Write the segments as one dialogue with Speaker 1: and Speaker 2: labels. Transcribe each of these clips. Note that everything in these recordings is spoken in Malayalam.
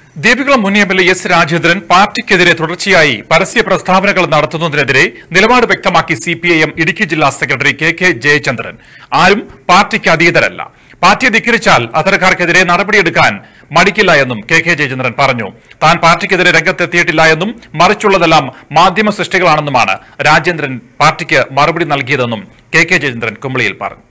Speaker 1: ദേവികുളം മുൻ M L A S Rajendran പാർട്ടിക്കെതിരെ തുടർച്ചയായി പരസ്യ പ്രസ്താവനകൾ നടത്തുന്നതിനെതിരെ നിലപാട് വ്യക്തമാക്കി C P I M Idukki ജില്ലാ സെക്രട്ടറി കെ കെ ജയചന്ദ്രൻ ആരും പാർട്ടിക്ക് അതീതരല്ല പാർട്ടിയെ ധിക്കരിച്ചാൽ അത്തരക്കാർക്കെതിരെ നടപടിയെടുക്കാൻ മടിക്കില്ല എന്നും കെ കെ ജയചന്ദ്രൻ പറഞ്ഞു താൻ പാർട്ടിക്കെതിരെ രംഗത്തെത്തിയിട്ടില്ല എന്നും മറിച്ചുള്ളതെല്ലാം മാധ്യമ സൃഷ്ടികളാണെന്നുമാണ് രാജേന്ദ്രൻ പാർട്ടിക്ക് മറുപടി നൽകിയതെന്നും കെ കെ ജയചന്ദ്രൻ കുമളിയിൽ പറഞ്ഞു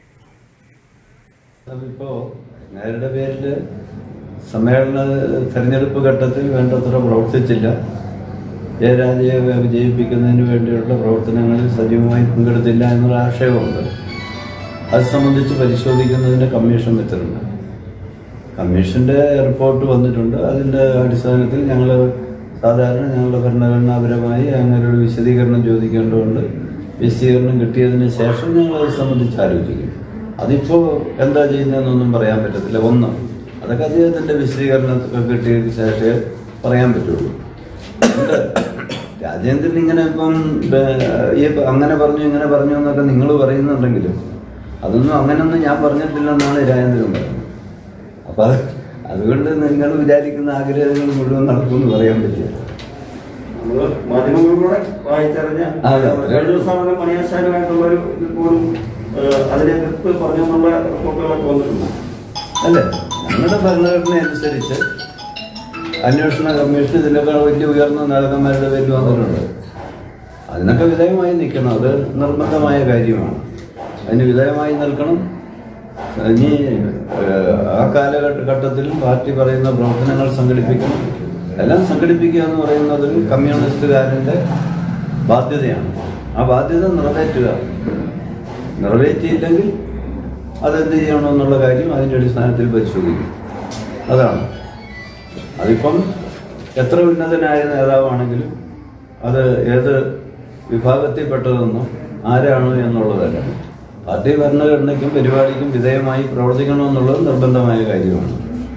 Speaker 2: ഇപ്പോ നേരുടെ പേരില് സമ്മേളന തെരഞ്ഞെടുപ്പ് ഘട്ടത്തിൽ വേണ്ടത്ര പ്രവർത്തിച്ചില്ല ജയരാജയെ വിജയിപ്പിക്കുന്നതിന് വേണ്ടിയുള്ള പ്രവർത്തനങ്ങളിൽ സജീവമായി പങ്കെടുത്തില്ല എന്നുള്ള ആക്ഷേപമുണ്ട് അത് സംബന്ധിച്ച് പരിശോധിക്കുന്നതിന് കമ്മീഷൻ വെച്ചിട്ടുണ്ട് കമ്മീഷന്റെ റിപ്പോർട്ട് വന്നിട്ടുണ്ട് അതിന്റെ അടിസ്ഥാനത്തിൽ ഞങ്ങൾ സാധാരണ ഞങ്ങളുടെ ഭരണഘടനാപരമായി അങ്ങനെ ഒരു വിശദീകരണം ചോദിക്കേണ്ടതുണ്ട് വിശദീകരണം കിട്ടിയതിന് ശേഷം ഞങ്ങൾ അത് സംബന്ധിച്ച് ആലോചിക്കും അതിപ്പോ എന്താ ചെയ്യുന്നതെന്നൊന്നും പറയാൻ പറ്റത്തില്ല ഒന്ന് അതൊക്കെ അദ്ദേഹത്തിന്റെ വിശദീകരണമൊക്കെ കിട്ടിയതിന് ശേഷമേ പറയാൻ പറ്റുള്ളൂ അതുകൊണ്ട് രാജേന്ദ്രൻ ഇങ്ങനെ ഇപ്പം ഏഹ്, ഈ അങ്ങനെ പറഞ്ഞു ഇങ്ങനെ പറഞ്ഞു എന്നൊക്കെ നിങ്ങൾ പറയുന്നുണ്ടെങ്കിലും അതൊന്നും അങ്ങനെയൊന്നും ഞാൻ പറഞ്ഞിട്ടില്ലെന്നാണ് രാജേന്ദ്രൻ പറയുന്നത് അപ്പൊ അത് അതുകൊണ്ട് നിങ്ങൾ വിചാരിക്കുന്ന ആഗ്രഹങ്ങൾ മുഴുവൻ നടക്കുമെന്ന് പറയാൻ പറ്റില്ല
Speaker 3: നമ്മള് മാധ്യമങ്ങളിലൂടെ വായിച്ചറിഞ്ഞ
Speaker 2: അതെ.
Speaker 3: കഴിഞ്ഞ ദിവസം അങ്ങനെ മണിയാശാനുമായിട്ടുള്ള ഒരു ഇത് പോലും ഏഹ്, അതിനെ എതിർത്ത് പറഞ്ഞു എന്നുള്ള റിപ്പോർട്ടുകളൊക്കെ വന്നിട്ടുണ്ട്
Speaker 2: അല്ലേ ഞങ്ങളുടെ ഭരണഘടന അനുസരിച്ച് അന്വേഷണ കമ്മീഷൻ ഇതിലൊക്കെ വലിയ ഉയർന്ന നേതാക്കന്മാരുടെ പേര് വന്നിട്ടുണ്ട് അതിനൊക്കെ വിധേയമായി നിൽക്കണം അത് നിർബന്ധമായ കാര്യമാണ് അതിന് വിധേയമായി നിൽക്കണം ഇനി ഏഹ്, ആ കാലഘട്ടത്തിലും പാർട്ടി പറയുന്ന പ്രവർത്തനങ്ങൾ സംഘടിപ്പിക്കണം എല്ലാം സംഘടിപ്പിക്കുക എന്ന് പറയുന്നത് ഒരു കമ്മ്യൂണിസ്റ്റുകാരൻ്റെ ബാധ്യതയാണ് ആ ബാധ്യത നിറവേറ്റുക നിറവേറ്റിയില്ലെങ്കിൽ അതെന്ത് ചെയ്യണമെന്നുള്ള കാര്യം അതിൻ്റെ അടിസ്ഥാനത്തിൽ പരിശോധിക്കും അതാണ് അതിപ്പം എത്ര ഉന്നതനായ നേതാവാണെങ്കിലും അത് ഏത് വിഭാഗത്തിൽപ്പെട്ടതെന്നോ ആരാണ് എന്നുള്ളതല്ല പാർട്ടി ഭരണഘടനയ്ക്കും പരിപാടിക്കും വിധേയമായി പ്രവർത്തിക്കണമെന്നുള്ളത് നിർബന്ധമായ കാര്യമാണ്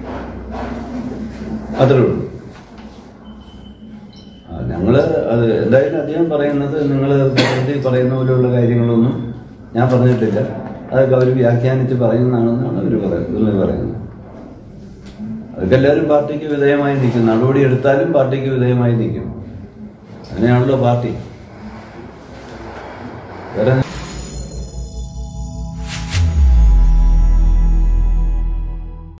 Speaker 2: അത്രേ ഉള്ളൂ ആ, ഞങ്ങള് അത് എന്തായാലും അദ്ദേഹം പറയുന്നത് നിങ്ങൾ പ്രകൃതി പറയുന്ന പോലെയുള്ള കാര്യങ്ങളൊന്നും ഞാൻ പറഞ്ഞിട്ടില്ല അതൊക്കെ അവർ വ്യാഖ്യാനിച്ച് പറയുന്നതാണെന്നാണ് അവർ പറയുന്നത് പറയുന്നത് അതൊക്കെ എല്ലാവരും പാർട്ടിക്ക് വിധേയമായി നിൽക്കും നടപടി എടുത്താലും പാർട്ടിക്ക് വിധേയമായി നിൽക്കും അങ്ങനെയാണല്ലോ പാർട്ടി വേറെ